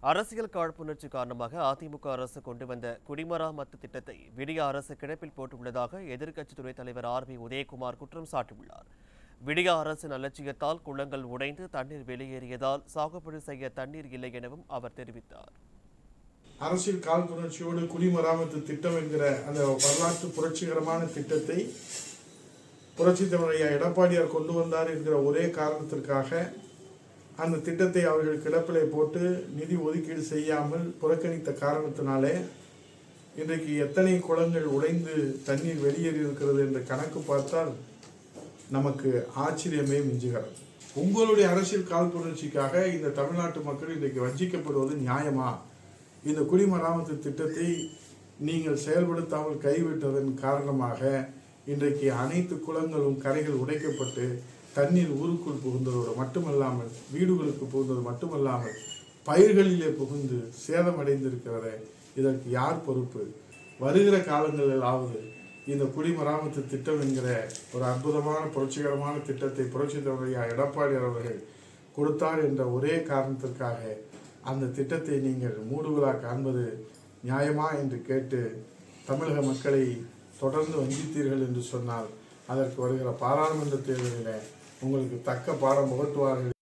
அரசியல் காழ்ப்புணர்ச்சி காரணமாக அதிமுக அரசு கொண்டு வந்த குடிமராமத்து திட்டத்தை விடிய அரசு கிடப்பில் போட்டுள்ளதாக எதிர்க்கட்சி துணைத் தலைவர் ஆர் பி உதயகுமார் குற்றம் சாட்டியுள்ளார் விடிய அரசின் அலட்சியத்தால் குளங்கள் உடைந்து தண்ணீர் வெளியேறியதால் சாகுபடி செய்ய தண்ணீர் இல்லை எனவும் அவர் தெரிவித்தார் அரசியல் காழ்ப்புணர்ச்சியோடு குடிமராமத்து திட்டம் என்கிற அந்த வரலாற்று புரட்சிகரமான திட்டத்தை புரட்சி தலைவரையா எடப்பாடியார் கொண்டு வந்தார் என்கிற ஒரே காரணத்திற்காக அந்த திட்டத்தை அவர்கள் கிடப்பிலே போட்டு நிதி ஒதுக்கீடு செய்யாமல் புறக்கணித்த காரணத்தினாலே இன்றைக்கு எத்தனை குளங்கள் உடைந்து தண்ணீர் வெளியேறி இருக்கிறது என்ற கணக்கு பார்த்தால் நமக்கு ஆச்சரியமே மிஞ்சுகிறது உங்களுடைய அரசியல் காழ்ப்புணர்ச்சிக்காக இந்த தமிழ்நாட்டு மக்கள் இன்றைக்கு வஞ்சிக்கப்படுவது நியாயமா இந்த குடிமராமத்து திட்டத்தை நீங்கள் செயல்படுத்தாமல் கைவிட்டதன் காரணமாக இன்றைக்கு அனைத்து குளங்களும் கரைகள் உடைக்கப்பட்டு தண்ணீர் ஊருக்குள் புகுந்ததோடு மட்டுமல்லாமல் வீடுகளுக்கு புகுந்தது மட்டுமல்லாமல் பயிர்களிலே புகுந்து சேதமடைந்திருக்கிறதே இதற்கு யார் பொறுப்பு வருகிற காலங்களிலாவது இந்த குடிமராமத்து திட்டம் என்கிற ஒரு அற்புதமான புரட்சிகரமான திட்டத்தை புரட்சி தலைவரையா எடப்பாடி அவர்கள் கொடுத்தார் என்ற ஒரே காரணத்திற்காக அந்த திட்டத்தை நீங்கள் மூடுவிழா காண்பது நியாயமா என்று கேட்டு தமிழக மக்களை தொடர்ந்து வஞ்சித்தீர்கள் என்று சொன்னால் அதற்கு வருகிற பாராளுமன்ற தேர்தலில் உங்களுக்கு தக்க பாடம் புகட்டுவார்கள்